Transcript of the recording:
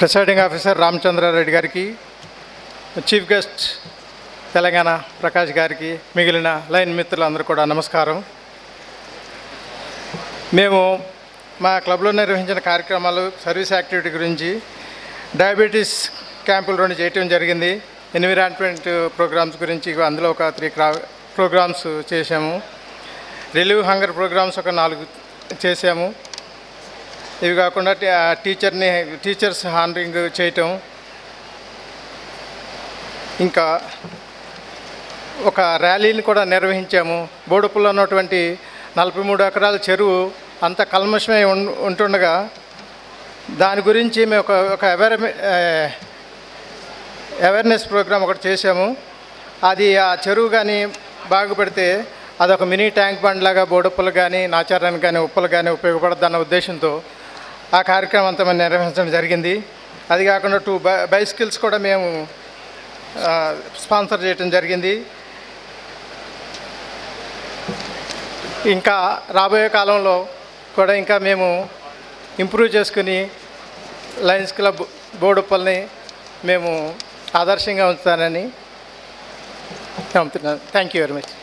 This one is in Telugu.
ప్రిసైడింగ్ ఆఫీసర్ రామచంద్రారెడ్డి గారికి చీఫ్ గెస్ట్ తెలంగాణ ప్రకాష్ గారికి మిగిలిన లైన్ మిత్రులందరూ కూడా నమస్కారం మేము మా క్లబ్లో నిర్వహించిన కార్యక్రమాలు సర్వీస్ యాక్టివిటీ గురించి డయాబెటీస్ క్యాంపులు రెండు చేయటం జరిగింది ఎన్విరాన్మెంట్ ప్రోగ్రామ్స్ గురించి అందులో ఒక త్రీ క్రా ప్రోగ్రామ్స్ చేసాము రిలీవ్ హంగర్ ప్రోగ్రామ్స్ ఒక నాలుగు చేసాము ఇవి కాకుండా టీ- ఆ టీచర్ని టీచర్స్ హానరింగ్ చేయటం ఇంకా ఒక ర్యాలీని కూడా నిర్వహించాము బోడుపుల్లో ఉన్నటువంటి నలభై మూడు ఎకరాల చెరువు అంత కల్మషమై ఉం- ఉంటుండగా దాని గురించి మేము ఒక ఒక అవేర్ అవేర్నెస్ ప్రోగ్రామ్ ఒకటి చేసాము అది ఆ చెరువు కానీ బాగుపడితే అదొక మినీ ట్యాంక్ బండ్ లాగా బోడుప్పలు కానీ నాచారానికి కానీ ఉప్పలు కానీ ఉపయోగపడద్దన్న ఉద్దేశంతో ఆ కార్యక్రమం అంతా మేము నిర్వహించడం జరిగింది అది కాకుండా టూ బై బైసికల్స్ కూడా మేము ఆ, స్పాన్సర్ చేయడం జరిగింది ఇంకా రాబోయే కాలంలో కూడా ఇంకా మేము ఇంప్రూవ్ చేసుకుని లయన్స్ క్లబ్ బోడుప్పల్ని మేము ఆదర్శంగా ఉంచుతానని నమ్ముతున్నాను థ్యాంక్ యూ వెరీ మచ్